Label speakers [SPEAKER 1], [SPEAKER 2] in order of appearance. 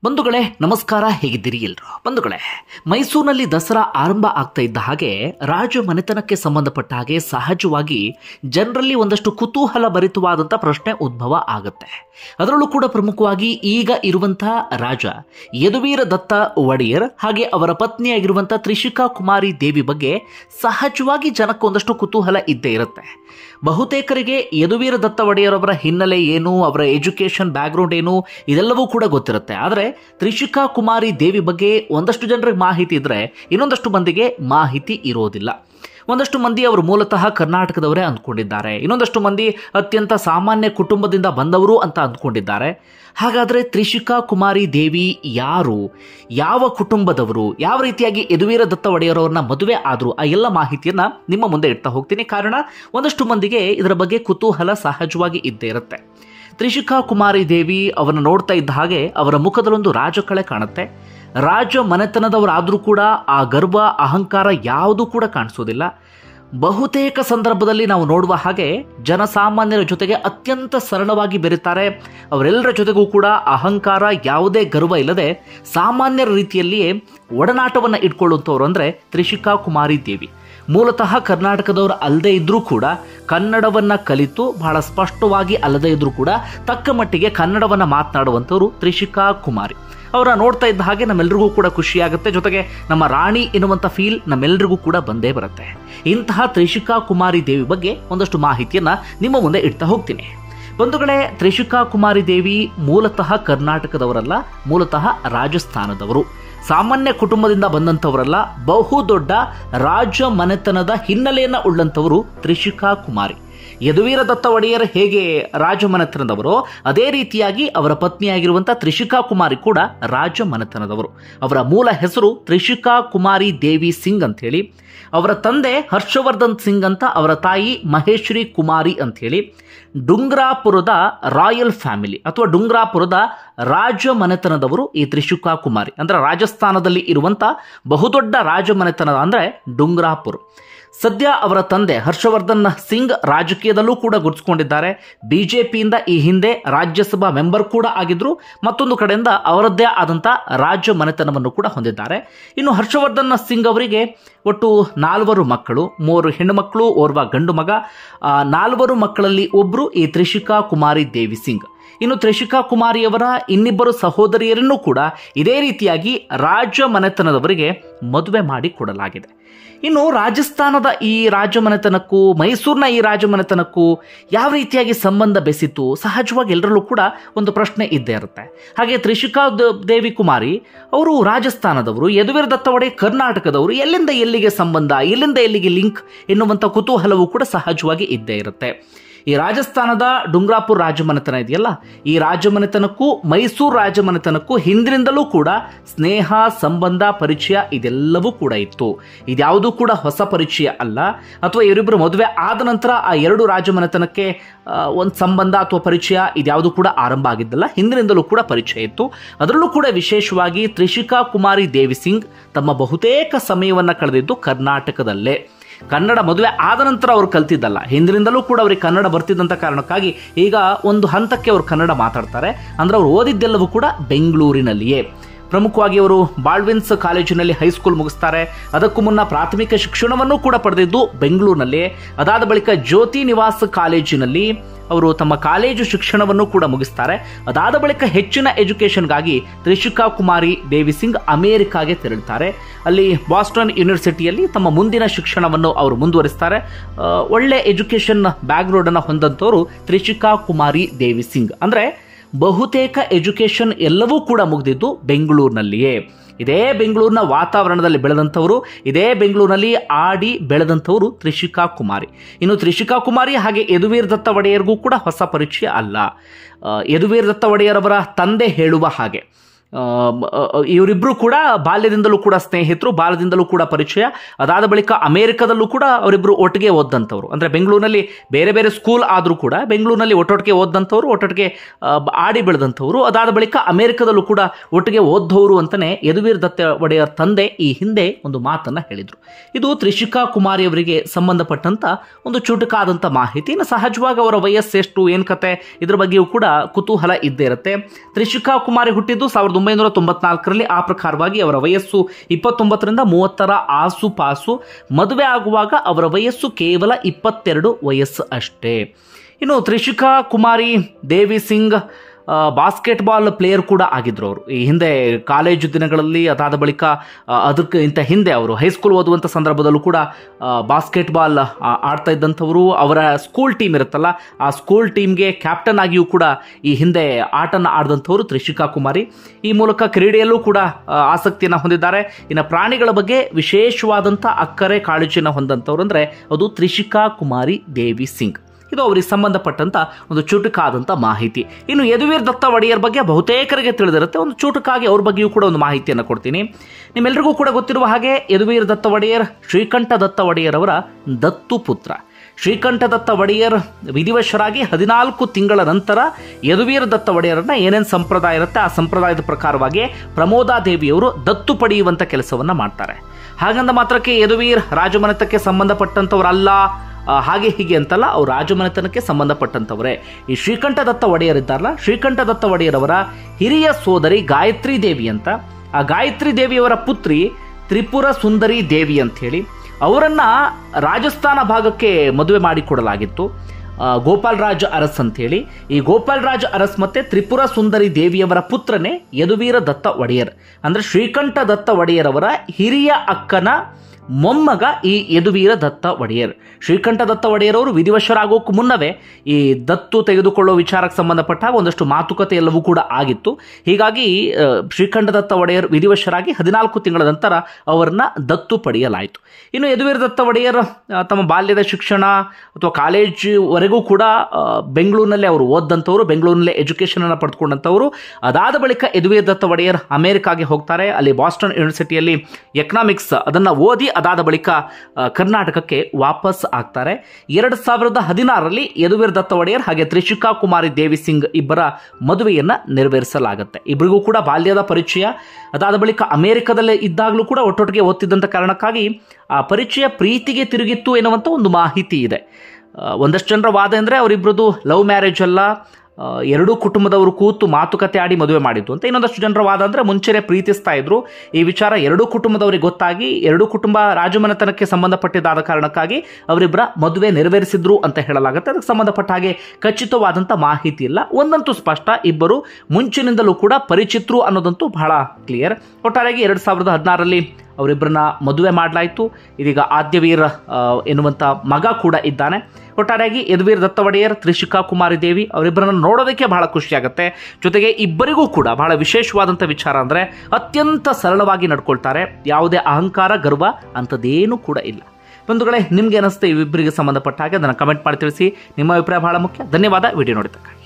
[SPEAKER 1] ಬಂಧುಗಳೇ ನಮಸ್ಕಾರ ಹೇಗಿದ್ದೀರಿ ಎಲ್ರು ಬಂಧುಗಳೇ ಮೈಸೂರಿನಲ್ಲಿ ದಸರಾ ಆರಂಭ ಆಗ್ತಾ ಇದ್ದ ಹಾಗೆ ರಾಜ ಮನೆತನಕ್ಕೆ ಸಂಬಂಧಪಟ್ಟ ಹಾಗೆ ಸಹಜವಾಗಿ ಜನರಲ್ಲಿ ಒಂದಷ್ಟು ಕುತೂಹಲ ಭರಿತವಾದಂಥ ಪ್ರಶ್ನೆ ಉದ್ಭವ ಆಗುತ್ತೆ ಅದರಲ್ಲೂ ಕೂಡ ಪ್ರಮುಖವಾಗಿ ಈಗ ಇರುವಂತಹ ರಾಜ ಯದುವೀರ ದತ್ತ ಒಡೆಯರ್ ಹಾಗೆ ಅವರ ಪತ್ನಿಯಾಗಿರುವಂತಹ ತ್ರಿಷಿಕಾ ಕುಮಾರಿ ದೇವಿ ಬಗ್ಗೆ ಸಹಜವಾಗಿ ಜನಕ್ಕೆ ಒಂದಷ್ಟು ಕುತೂಹಲ ಇದ್ದೇ ಇರುತ್ತೆ ಬಹುತೇಕರಿಗೆ ಯದುವೀರ ದತ್ತ ಒಡೆಯರವರ ಹಿನ್ನೆಲೆ ಏನು ಅವರ ಎಜುಕೇಶನ್ ಬ್ಯಾಕ್ಗ್ರೌಂಡ್ ಏನು ಇದೆಲ್ಲವೂ ಕೂಡ ಗೊತ್ತಿರುತ್ತೆ ಆದರೆ ತ್ರಿಷಿಕಾ ಕುಮಾರಿ ದೇವಿ ಬಗ್ಗೆ ಒಂದಷ್ಟು ಜನರಿಗೆ ಮಾಹಿತಿ ಇದ್ರೆ ಇನ್ನೊಂದಷ್ಟು ಮಂದಿಗೆ ಮಾಹಿತಿ ಇರೋದಿಲ್ಲ ಒಂದಷ್ಟು ಮಂದಿ ಅವರು ಮೂಲತಃ ಕರ್ನಾಟಕದವರೇ ಅಂದ್ಕೊಂಡಿದ್ದಾರೆ ಇನ್ನೊಂದಷ್ಟು ಮಂದಿ ಅತ್ಯಂತ ಸಾಮಾನ್ಯ ಕುಟುಂಬದಿಂದ ಬಂದವರು ಅಂತ ಅಂದ್ಕೊಂಡಿದ್ದಾರೆ ಹಾಗಾದರೆ ತ್ರಿಷಿಕಾ ಕುಮಾರಿ ದೇವಿ ಯಾರು ಯಾವ ಕುಟುಂಬದವರು ಯಾವ ರೀತಿಯಾಗಿ ಯದುವೀರ ದತ್ತ ಒಡೆಯರವ್ರನ್ನ ಮದುವೆ ಆದರು ಆ ಎಲ್ಲ ಮಾಹಿತಿಯನ್ನ ನಿಮ್ಮ ಮುಂದೆ ಇಡ್ತಾ ಹೋಗ್ತೀನಿ ಕಾರಣ ಒಂದಷ್ಟು ಮಂದಿಗೆ ಇದರ ಬಗ್ಗೆ ಕುತೂಹಲ ಸಹಜವಾಗಿ ಇದ್ದೇ ಇರುತ್ತೆ ತ್ರಿಷಿಕಾ ಕುಮಾರಿ ದೇವಿ ಅವರನ್ನು ನೋಡ್ತಾ ಇದ್ದ ಹಾಗೆ ಅವರ ಮುಖದಲ್ಲೊಂದು ರಾಜಕಳೆ ಕಾಣುತ್ತೆ ರಾಜ ಮನೆತನದವರಾದರೂ ಕೂಡ ಆ ಗರ್ವ ಅಹಂಕಾರ ಯಾವುದೂ ಕೂಡ ಕಾಣಿಸೋದಿಲ್ಲ ಬಹುತೇಕ ಸಂದರ್ಭದಲ್ಲಿ ನಾವು ನೋಡುವ ಹಾಗೆ ಜನಸಾಮಾನ್ಯರ ಜೊತೆಗೆ ಅತ್ಯಂತ ಸರಳವಾಗಿ ಬೆರೀತಾರೆ ಅವರೆಲ್ಲರ ಜೊತೆಗೂ ಕೂಡ ಅಹಂಕಾರ ಯಾವುದೇ ಗರ್ವ ಇಲ್ಲದೆ ಸಾಮಾನ್ಯರ ರೀತಿಯಲ್ಲಿಯೇ ಒಡನಾಟವನ್ನು ಇಟ್ಕೊಳ್ಳುವಂಥವ್ರು ಅಂದರೆ ತ್ರಿಷಿಕಾ ಕುಮಾರಿ ದೇವಿ ಮೂಲತಃ ಕರ್ನಾಟಕದವರು ಅಲ್ಲದೆ ಇದ್ರೂ ಕೂಡ ಕನ್ನಡವನ್ನ ಕಲಿತು ಬಹಳ ಸ್ಪಷ್ಟವಾಗಿ ಅಲ್ಲದೆ ಇದ್ರೂ ಕೂಡ ತಕ್ಕ ಮಟ್ಟಿಗೆ ಕನ್ನಡವನ್ನ ಮಾತನಾಡುವಂಥವ್ರು ತ್ರಿಷಿಕಾ ಕುಮಾರಿ ಅವರ ನೋಡ್ತಾ ಇದ್ದ ಹಾಗೆ ನಮ್ಮೆಲ್ರಿಗೂ ಕೂಡ ಖುಷಿಯಾಗುತ್ತೆ ಜೊತೆಗೆ ನಮ್ಮ ರಾಣಿ ಎನ್ನುವಂಥ ಫೀಲ್ ನಮ್ಮೆಲ್ರಿಗೂ ಕೂಡ ಬಂದೇ ಬರುತ್ತೆ ಇಂತಹ ತ್ರಿಷಿಕಾ ಕುಮಾರಿ ದೇವಿ ಬಗ್ಗೆ ಒಂದಷ್ಟು ಮಾಹಿತಿಯನ್ನ ನಿಮ್ಮ ಮುಂದೆ ಇಡ್ತಾ ಹೋಗ್ತೀನಿ ಬಂಧುಗಳೇ ತ್ರಿಷಿಕಾ ಕುಮಾರಿ ದೇವಿ ಮೂಲತಃ ಕರ್ನಾಟಕದವರಲ್ಲ ಮೂಲತಃ ರಾಜಸ್ಥಾನದವರು ಸಾಮಾನ್ಯ ಕುಟುಂಬದಿಂದ ಬಂದಂಥವರಲ್ಲ ಬಹುದೊಡ್ಡ ರಾಜ ಮನೆತನದ ಹಿನ್ನೆಲೆಯನ್ನು ಉಳ್ಳಂಥವರು ತ್ರಿಷಿಕಾ ಕುಮಾರಿ ಯದುವೀರ ದತ್ತ ಒಡೆಯರ್ ಹೇಗೆ ರಾಜ ಮನೆತನದವರು ಅದೇ ರೀತಿಯಾಗಿ ಅವರ ಪತ್ನಿಯಾಗಿರುವಂಥ ತ್ರಿಷಿಕಾ ಕುಮಾರಿ ಕೂಡ ರಾಜ ಮನೆತನದವರು ಅವರ ಮೂಲ ಹೆಸರು ತ್ರಿಷಿಕಾ ಕುಮಾರಿ ದೇವಿ ಸಿಂಗ್ ಅಂತ ಹೇಳಿ ಅವರ ತಂದೆ ಹರ್ಷವರ್ಧನ್ ಸಿಂಗ್ ಅಂತ ಅವರ ತಾಯಿ ಮಹೇಶ್ವರಿ ಕುಮಾರಿ ಅಂತ ಹೇಳಿ ಡುಂಗ್ರಾಪುರದ ರಾಯಲ್ ಫ್ಯಾಮಿಲಿ ಅಥವಾ ಡುಂಗ್ರಾಪುರದ ರಾಜ ಮನೆತನದವರು ಈ ತ್ರಿಷಿಕಾ ಕುಮಾರಿ ಅಂದ್ರೆ ರಾಜಸ್ಥಾನದಲ್ಲಿ ಇರುವಂತ ಬಹುದೊಡ್ಡ ರಾಜ ಮನೆತನ ಅಂದ್ರೆ ಡುಂಗ್ರಾಪುರ್ ಸದ್ಯ ಅವರ ತಂದೆ ಹರ್ಷವರ್ಧನ್ ಸಿಂಗ್ ರಾಜಕೀಯದಲ್ಲೂ ಕೂಡ ಗುರುತಿಸಿಕೊಂಡಿದ್ದಾರೆ ಬಿಜೆಪಿಯಿಂದ ಈ ಹಿಂದೆ ರಾಜ್ಯಸಭಾ ಮೆಂಬರ್ ಕೂಡ ಆಗಿದ್ರು ಮತ್ತೊಂದು ಕಡೆಯಿಂದ ಅವರದ್ದೇ ಆದಂಥ ರಾಜ್ಯ ಮನೆತನವನ್ನು ಕೂಡ ಹೊಂದಿದ್ದಾರೆ ಇನ್ನು ಹರ್ಷವರ್ಧನ್ ಸಿಂಗ್ ಅವರಿಗೆ ಒಟ್ಟು ನಾಲ್ವರು ಮಕ್ಕಳು ಮೂವರು ಹೆಣ್ಣು ಮಕ್ಕಳು ಓರ್ವ ಗಂಡು ಮಗ ಆ, ನಾಲ್ವರು ಮಕ್ಕಳಲ್ಲಿ ಒಬ್ಬರು ಈ ತ್ರಿಷಿಕಾ ಕುಮಾರಿ ದೇವಿ ಸಿಂಗ್ ಇನ್ನು ತ್ರಿಷಿಕಾ ಕುಮಾರಿಯವರ ಇನ್ನಿಬ್ಬರು ಸಹೋದರಿಯರನ್ನು ಕೂಡ ಇದೇ ರೀತಿಯಾಗಿ ರಾಜ ಮನೆತನದವರಿಗೆ ಮದುವೆ ಮಾಡಿ ಕೊಡಲಾಗಿದೆ ಇನ್ನು ರಾಜಸ್ಥಾನದ ಈ ರಾಜ ಮನೆತನಕ್ಕೂ ಮೈಸೂರಿನ ಈ ರಾಜ ಮನೆತನಕ್ಕೂ ಯಾವ ರೀತಿಯಾಗಿ ಸಂಬಂಧ ಬೆಸಿತು ಸಹಜವಾಗಿ ಎಲ್ಲರಲ್ಲೂ ಕೂಡ ಒಂದು ಪ್ರಶ್ನೆ ಇದ್ದೇ ಇರುತ್ತೆ ಹಾಗೆ ತ್ರಿಷಿಕಾ ದ- ದೇವಿ ಕುಮಾರಿ ಅವರು ರಾಜಸ್ಥಾನದವರು ಯದುವೀರ ದತ್ತ ಒಡೆ ಕರ್ನಾಟಕದವರು ಎಲ್ಲಿಂದ ಎಲ್ಲಿಗೆ ಸಂಬಂಧ ಎಲ್ಲಿಂದ ಎಲ್ಲಿಗೆ ಲಿಂಕ್ ಎನ್ನುವಂಥ ಕುತೂಹಲವು ಕೂಡ ಸಹಜವಾಗಿ ಇದ್ದೇ ಇರುತ್ತೆ ಈ ರಾಜಸ್ಥಾನದ ಡುಂಗ್ರಾಪುರ್ ರಾಜಮನೆತನ ಇದೆಯಲ್ಲ ಈ ರಾಜಮನೆತನಕ್ಕೂ ಮೈಸೂರು ರಾಜಮನೆತನಕ್ಕೂ ಹಿಂದಿನಿಂದಲೂ ಕೂಡ ಸ್ನೇಹ ಸಂಬಂಧ ಪರಿಚಯ ಇದೆಲ್ಲವೂ ಕೂಡ ಇತ್ತು ಇದ್ಯಾವುದೂ ಕೂಡ ಹೊಸ ಪರಿಚಯ ಅಲ್ಲ ಅಥವಾ ಇವರಿಬ್ಬರು ಮದುವೆ ಆದ ನಂತರ ಆ ಎರಡು ರಾಜಮನೆತನಕ್ಕೆ ಒಂದು ಸಂಬಂಧ ಅಥವಾ ಪರಿಚಯ ಇದ್ಯಾವುದು ಕೂಡ ಆರಂಭ ಆಗಿದ್ದಲ್ಲ ಹಿಂದಿನಿಂದಲೂ ಕೂಡ ಪರಿಚಯ ಇತ್ತು ಅದರಲ್ಲೂ ಕೂಡ ವಿಶೇಷವಾಗಿ ತ್ರಿಷಿಕಾ ಕುಮಾರಿ ದೇವಿ ಸಿಂಗ್ ತಮ್ಮ ಬಹುತೇಕ ಸಮಯವನ್ನು ಕಳೆದಿದ್ದು ಕರ್ನಾಟಕದಲ್ಲೇ ಕನ್ನಡ ಮದುವೆ ಆದ ನಂತರ ಅವರು ಕಲ್ತಿದ್ದಲ್ಲ ಹಿಂದಿನಿಂದಲೂ ಕೂಡ ಅವರಿಗೆ ಕನ್ನಡ ಬರ್ತಿದ್ದಂಥ ಕಾರಣಕ್ಕಾಗಿ ಈಗ ಒಂದು ಹಂತಕ್ಕೆ ಅವರು ಕನ್ನಡ ಮಾತಾಡ್ತಾರೆ ಅಂದ್ರೆ ಅವರು ಓದಿದ್ದೆಲ್ಲವೂ ಕೂಡ ಬೆಂಗಳೂರಿನಲ್ಲಿಯೇ ಪ್ರಮುಖವಾಗಿ ಅವರು ಬಾಳ್ವಿನ್ಸ್ ಕಾಲೇಜಿನಲ್ಲಿ ಹೈಸ್ಕೂಲ್ ಮುಗಿಸ್ತಾರೆ ಅದಕ್ಕೂ ಮುನ್ನ ಪ್ರಾಥಮಿಕ ಶಿಕ್ಷಣವನ್ನು ಕೂಡ ಪಡೆದಿದ್ದು ಬೆಂಗಳೂರಿನಲ್ಲಿ ಅದಾದ ಬಳಿಕ ಜ್ಯೋತಿ ನಿವಾಸ್ ಕಾಲೇಜಿನಲ್ಲಿ ಅವರು ತಮ್ಮ ಕಾಲೇಜು ಶಿಕ್ಷಣವನ್ನು ಕೂಡ ಮುಗಿಸ್ತಾರೆ ಅದಾದ ಬಳಿಕ ಹೆಚ್ಚಿನ ಎಜುಕೇಷನ್ಗಾಗಿ ತ್ರಿಷಿಕಾ ಕುಮಾರಿ ದೇವಿ ಸಿಂಗ್ ಅಮೆರಿಕಾಗೆ ತೆರಳುತ್ತಾರೆ ಅಲ್ಲಿ ಬಾಸ್ಟನ್ ಯೂನಿವರ್ಸಿಟಿಯಲ್ಲಿ ತಮ್ಮ ಮುಂದಿನ ಶಿಕ್ಷಣವನ್ನು ಅವರು ಮುಂದುವರಿಸ್ತಾರೆ ಆ, ಒಳ್ಳೆ ಎಜುಕೇಷನ್ ಬ್ಯಾಕ್ಗ್ರೌಂಡನ್ನು ಹೊಂದಂಥವರು ತ್ರಿಷಿಕಾ ಕುಮಾರಿ ದೇವಿ ಸಿಂಗ್ ಅಂದರೆ ಬಹುತೇಕ ಎಜುಕೇಷನ್ ಎಲ್ಲವೂ ಕೂಡ ಮುಗಿದಿದ್ದು ಬೆಂಗಳೂರಿನಲ್ಲಿಯೇ ಇದೇ ಬೆಂಗಳೂರಿನ ವಾತಾವರಣದಲ್ಲಿ ಬೆಳೆದಂಥವರು ಇದೇ ಬೆಂಗಳೂರಿನಲ್ಲಿ ಆಡಿ ಬೆಳೆದಂಥವರು ತ್ರಿಷಿಕಾ ಕುಮಾರಿ ಇನ್ನು ತ್ರಿಷಿಕಾ ಕುಮಾರಿ ಹಾಗೆ ಯದುವೀರ್ ದತ್ತ ಒಡೆಯರ್ಗೂ ಕೂಡ ಹೊಸ ಪರಿಚಯ ಅಲ್ಲ ಆ, ಯದುವೀರ್ ದತ್ತ ಒಡೆಯರವರ ತಂದೆ ಹೇಳುವ ಹಾಗೆ ಆ, ಆ, ಇವರಿಬ್ರು ಕೂಡ ಬಾಲ್ಯದಿಂದಲೂ ಕೂಡ ಸ್ನೇಹಿತರು ಬಾಲ್ಯದಿಂದಲೂ ಕೂಡ ಪರಿಚಯ ಅದಾದ ಬಳಿಕ ಅಮೆರಿಕದಲ್ಲೂ ಕೂಡ ಅವರಿಬ್ರು ಒಟ್ಟಿಗೆ ಓದಂಥವ್ರು ಅಂದರೆ ಬೆಂಗಳೂರಿನಲ್ಲಿ ಬೇರೆ ಬೇರೆ ಸ್ಕೂಲ್ ಆದರೂ ಕೂಡ ಬೆಂಗಳೂರಿನಲ್ಲಿ ಒಟ್ಟೊಟ್ಟಿಗೆ ಓದಂಥವ್ರು ಒಟ್ಟೊಟ್ಟಿಗೆ ಆ, ಬ- ಆಡಿ ಬೆಳೆದಂಥವ್ರು ಅದಾದ ಬಳಿಕ ಅಮೆರಿಕದಲ್ಲೂ ಕೂಡ ಒಟ್ಟಿಗೆ ಓದ್ದವರು ಅಂತಲೇ ಯದುವೀರ್ ದತ್ತ ಒಡೆಯರ್ ತಂದೆ ಈ ಹಿಂದೆ ಒಂದು ಮಾತನ್ನು ಹೇಳಿದರು ಇದು ತ್ರಿಷಿಕಾ ಕುಮಾರಿ ಅವರಿಗೆ ಸಂಬಂಧಪಟ್ಟಂತ ಒಂದು ಚುಟುಕಾದಂಥ ಮಾಹಿತಿ ಇನ್ನು ಸಹಜವಾಗಿ ಅವರ ವಯಸ್ಸೆಷ್ಟು ಏನು ಕತೆ ಇದ್ರ ಬಗ್ಗೆಯೂ ಕೂಡ ಕುತೂಹಲ ಇದ್ದೇ ಇರುತ್ತೆ ತ್ರಿಷಿಕಾ ಕುಮಾರಿ ಹುಟ್ಟಿದ್ದು ಸಾವಿರದ ಒಂಬೈನೂರ ತೊಂಬತ್ನಾಲ್ಕರಲ್ಲಿ ಆ ಪ್ರಕಾರವಾಗಿ ಅವರ ವಯಸ್ಸು ಇಪ್ಪತ್ತೊಂಬತ್ತರಿಂದ ಮೂವತ್ತರ ಆಸುಪಾಸು ಮದುವೆ ಆಗುವಾಗ ಅವರ ವಯಸ್ಸು ಕೇವಲ ಇಪ್ಪತ್ತೆರಡು ವಯಸ್ಸು ಅಷ್ಟೇ ಇನ್ನು ತ್ರಿಷಿಕಾ ಕುಮಾರಿ ದೇವಿ ಸಿಂಗ್ ಆ, ಬಾಸ್ಕೆಟ್ಬಾಲ್ ಪ್ಲೇಯರ್ ಕೂಡ ಆಗಿದ್ರು ಅವರು ಈ ಹಿಂದೆ ಕಾಲೇಜು ದಿನಗಳಲ್ಲಿ ಅದಾದ ಬಳಿಕ ಆ, ಅದಕ್ಕೆ ಇಂಥ ಹಿಂದೆ ಅವರು ಹೈಸ್ಕೂಲ್ ಓದುವಂಥ ಸಂದರ್ಭದಲ್ಲೂ ಕೂಡ ಆ, ಬಾಸ್ಕೆಟ್ಬಾಲ್ ಆ, ಆಡ್ತಾ ಇದ್ದಂಥವರು ಅವರ ಸ್ಕೂಲ್ ಟೀಮ್ ಇರುತ್ತಲ್ಲ ಆ ಸ್ಕೂಲ್ ಟೀಮ್ಗೆ ಕ್ಯಾಪ್ಟನ್ ಆಗಿಯೂ ಕೂಡ ಈ ಹಿಂದೆ ಆಟನ ಆಡಿದಂಥವರು ತ್ರಿಷಿಕಾ ಕುಮಾರಿ ಈ ಮೂಲಕ ಕ್ರೀಡೆಯಲ್ಲೂ ಕೂಡ ಆ, ಆಸಕ್ತಿಯನ್ನು ಹೊಂದಿದ್ದಾರೆ ಇನ್ನು ಪ್ರಾಣಿಗಳ ಬಗ್ಗೆ ವಿಶೇಷವಾದಂಥ ಅಕ್ಕರೆ ಕಾಳಜಿಯನ್ನು ಹೊಂದಂಥವ್ರು ಅಂದರೆ ಅದು ತ್ರಿಷಿಕಾ ಕುಮಾರಿ ದೇವಿ ಸಿಂಗ್ ಇದು ಅವರಿಗೆ ಸಂಬಂಧಪಟ್ಟಂತ ಒಂದು ಚುಟುಕಾದಂಥ ಮಾಹಿತಿ ಇನ್ನು ಯದುವೀರ್ ದತ್ತ ಒಡೆಯರ್ ಬಗ್ಗೆ ಬಹುತೇಕರಿಗೆ ತಿಳಿದಿರುತ್ತೆ ಒಂದು ಚುಟುಕಾಗಿ ಅವ್ರ ಬಗ್ಗೆಯೂ ಕೂಡ ಒಂದು ಮಾಹಿತಿಯನ್ನು ಕೊಡ್ತೀನಿ ನಿಮ್ಮೆಲ್ಲರಿಗೂ ಕೂಡ ಗೊತ್ತಿರುವ ಹಾಗೆ ಯದುವೀರ್ ದತ್ತ ಒಡೆಯರ್ ಶ್ರೀಕಂಠ ದತ್ತ ಒಡೆಯರ್ ಅವರ ದತ್ತು ಪುತ್ರ ಶ್ರೀಕಂಠ ದತ್ತ ಒಡೆಯರ್ ವಿಧಿವಶರಾಗಿ ಹದಿನಾಲ್ಕು ತಿಂಗಳ ನಂತರ ಯದುವೀರ್ ದತ್ತ ಒಡೆಯರನ್ನ ಏನೇನು ಸಂಪ್ರದಾಯ ಇರುತ್ತೆ ಆ ಸಂಪ್ರದಾಯದ ಪ್ರಕಾರವಾಗಿ ಪ್ರಮೋದಾ ದೇವಿಯವರು ದತ್ತು ಪಡೆಯುವಂತ ಕೆಲಸವನ್ನ ಮಾಡ್ತಾರೆ ಹಾಗಂದ ಮಾತ್ರಕ್ಕೆ ಯದುವೀರ್ ರಾಜಮನೆತಕ್ಕೆ ಸಂಬಂಧಪಟ್ಟಂತವರಲ್ಲ ಆ, ಹಾಗೆ ಹೀಗೆ ಅಂತಲ್ಲ ಅವ್ರು ರಾಜಮನೆತನಕ್ಕೆ ಸಂಬಂಧಪಟ್ಟಂತವರೇ ಈ ಶ್ರೀಕಂಠ ದತ್ತ ಒಡೆಯರ್ ಇದ್ದಾರಲ್ಲ ಶ್ರೀಕಂಠ ದತ್ತ ಒಡೆಯರವರ ಹಿರಿಯ ಸೋದರಿ ಗಾಯತ್ರಿ ದೇವಿ ಅಂತ ಆ ಗಾಯತ್ರಿ ದೇವಿಯವರ ಪುತ್ರಿ ತ್ರಿಪುರ ಸುಂದರಿ ದೇವಿ ಅಂತ ಹೇಳಿ ಅವರನ್ನ ರಾಜಸ್ಥಾನ ಭಾಗಕ್ಕೆ ಮದುವೆ ಮಾಡಿಕೊಡಲಾಗಿತ್ತು ಆ, ಗೋಪಾಲ್ ರಾಜ್ ಅರಸ್ ಅಂತೇಳಿ ಈ ಗೋಪಾಲ್ ರಾಜ್ ಅರಸ್ ಮತ್ತೆ ತ್ರಿಪುರ ಸುಂದರಿ ದೇವಿಯವರ ಪುತ್ರನೇ ಯದುವೀರ ದತ್ತ ಒಡೆಯರ್ ಅಂದ್ರೆ ಶ್ರೀಕಂಠ ದತ್ತ ಒಡೆಯರವರ ಹಿರಿಯ ಅಕ್ಕನ ಮೊಮ್ಮಗ ಈ ಯದುವೀರ ದತ್ತ ಒಡೆಯರ್ ಶ್ರೀಕಂಠ ದತ್ತ ಒಡೆಯರವರು ವಿಧಿವಶರಾಗೋಕ್ಕೂ ಮುನ್ನವೇ ಈ ದತ್ತು ತೆಗೆದುಕೊಳ್ಳೋ ವಿಚಾರಕ್ಕೆ ಸಂಬಂಧಪಟ್ಟ ಹಾಗೆ ಒಂದಷ್ಟು ಮಾತುಕತೆ ಎಲ್ಲವೂ ಕೂಡ ಆಗಿತ್ತು ಹೀಗಾಗಿ ಆ, ಶ್ರೀಕಂಠ ದತ್ತ ಒಡೆಯರ್ ವಿಧಿವಶರಾಗಿ ಹದಿನಾಲ್ಕು ತಿಂಗಳ ನಂತರ ಅವರನ್ನ ದತ್ತು ಪಡೆಯಲಾಯಿತು ಇನ್ನು ಯದುವೀರ್ ದತ್ತ ಒಡೆಯರ್ ಆ, ತಮ್ಮ ಬಾಲ್ಯದ ಶಿಕ್ಷಣ ಅಥವಾ ಕಾಲೇಜುವರೆಗೂ ಕೂಡ ಆ, ಬೆಂಗಳೂರಿನಲ್ಲೇ ಅವರು ಓದಂಥವ್ರು ಬೆಂಗಳೂರಿನಲ್ಲೇ ಎಜುಕೇಷನ್ ಅನ್ನು ಪಡೆದುಕೊಂಡಂಥವ್ರು ಅದಾದ ಬಳಿಕ ಯದುವೀರ್ ದತ್ತ ಒಡೆಯರ್ ಅಮೆರಿಕಾಗೆ ಹೋಗ್ತಾರೆ ಅಲ್ಲಿ ಬಾಸ್ಟನ್ ಯೂನಿವರ್ಸಿಟಿಯಲ್ಲಿ ಎಕನಾಮಿಕ್ಸ್ ಅದನ್ನು ಓದಿ ಅದಾದ ಬಳಿಕ ಆ, ಕರ್ನಾಟಕಕ್ಕೆ ವಾಪಸ್ ಆಗ್ತಾರೆ ಎರಡು ಸಾವಿರದ ಹದಿನಾರರಲ್ಲಿ ಯದುವೀರ್ ದತ್ತ ಒಡೆಯರ್ ಹಾಗೆ ತ್ರಿಷಿಕಾ ಕುಮಾರಿ ದೇವಿ ಸಿಂಗ್ ಇಬ್ಬರ ಮದುವೆಯನ್ನ ನೆರವೇರಿಸಲಾಗುತ್ತೆ ಇಬ್ಬರಿಗೂ ಕೂಡ ಬಾಲ್ಯದ ಪರಿಚಯ ಅದಾದ ಬಳಿಕ ಅಮೆರಿಕದಲ್ಲೇ ಇದ್ದಾಗಲೂ ಕೂಡ ಒಟ್ಟೊಟ್ಟಿಗೆ ಓದ್ತಿದ್ದಂಥ ಕಾರಣಕ್ಕಾಗಿ ಆ ಪರಿಚಯ ಪ್ರೀತಿಗೆ ತಿರುಗಿತ್ತು ಎನ್ನುವಂಥ ಒಂದು ಮಾಹಿತಿ ಇದೆ ಆ, ಒಂದಷ್ಟು ಜನರ ವಾದ ಅಂದರೆ ಅವರಿಬ್ಬರದು ಲವ್ ಮ್ಯಾರೇಜ್ ಅಲ್ಲ ಆ, ಎರಡೂ ಕುಟುಂಬದವರು ಕೂತು ಮಾತುಕತೆ ಆಡಿ ಮದುವೆ ಮಾಡಿದ್ದು ಅಂತ ಇನ್ನೊಂದಷ್ಟು ಜನರ ವಾದ ಅಂದರೆ ಮುಂಚೆನೆ ಪ್ರೀತಿಸ್ತಾ ಇದ್ರು ಈ ವಿಚಾರ ಎರಡೂ ಕುಟುಂಬದವರಿಗೆ ಗೊತ್ತಾಗಿ ಎರಡೂ ಕುಟುಂಬ ರಾಜಮನೆತನಕ್ಕೆ ಸಂಬಂಧಪಟ್ಟಿದ್ದಾದ ಕಾರಣಕ್ಕಾಗಿ ಅವರಿಬ್ಬರ ಮದುವೆ ನೆರವೇರಿಸಿದ್ರು ಅಂತ ಹೇಳಲಾಗುತ್ತೆ ಅದಕ್ಕೆ ಸಂಬಂಧಪಟ್ಟ ಹಾಗೆ ಖಚಿತವಾದಂಥ ಮಾಹಿತಿ ಇಲ್ಲ ಒಂದಂತೂ ಸ್ಪಷ್ಟ ಇಬ್ಬರು ಮುಂಚಿನಿಂದಲೂ ಕೂಡ ಪರಿಚಿತರು ಅನ್ನೋದಂತೂ ಬಹಳ ಕ್ಲಿಯರ್ ಒಟ್ಟಾರೆಯಾಗಿ ಎರಡು ಸಾವಿರದ ಹದಿನಾರರಲ್ಲಿ ಅವರಿಬ್ಬರನ್ನ ಮದುವೆ ಮಾಡಲಾಯಿತು ಇದೀಗ ಆದ್ಯವೀರ್ ಆ, ಎನ್ನುವಂಥ ಮಗ ಕೂಡ ಇದ್ದಾನೆ ಒಟ್ಟಾರೆಯಾಗಿ ಯದುವೀರ್ ದತ್ತ ಒಡೆಯರ್ ತ್ರಿಷಿಕಾ ಕುಮಾರಿ ದೇವಿ ಅವರಿಬ್ಬರನ್ನ ನೋಡೋದಕ್ಕೆ ಬಹಳ ಖುಷಿಯಾಗುತ್ತೆ ಜೊತೆಗೆ ಇಬ್ಬರಿಗೂ ಕೂಡ ಬಹಳ ವಿಶೇಷವಾದಂಥ ವಿಚಾರ ಅಂದರೆ ಅತ್ಯಂತ ಸರಳವಾಗಿ ನಡ್ಕೊಳ್ತಾರೆ ಯಾವುದೇ ಅಹಂಕಾರ ಗರ್ವ ಅಂಥದ್ದೇನೂ ಕೂಡ ಇಲ್ಲ ಬಂಧುಗಳೇ ನಿಮ್ಗೆ ಅನಿಸುತ್ತೆ ಇವಿಬ್ಬರಿಗೆ ಸಂಬಂಧಪಟ್ಟ ಹಾಗೆ ಅದನ್ನು ಕಮೆಂಟ್ ಮಾಡಿ ತಿಳಿಸಿ ನಿಮ್ಮ ಅಭಿಪ್ರಾಯ ಬಹಳ ಮುಖ್ಯ ಧನ್ಯವಾದ ವಿಡಿಯೋ ನೋಡಿದ್ದಕ್ಕಾಗಿ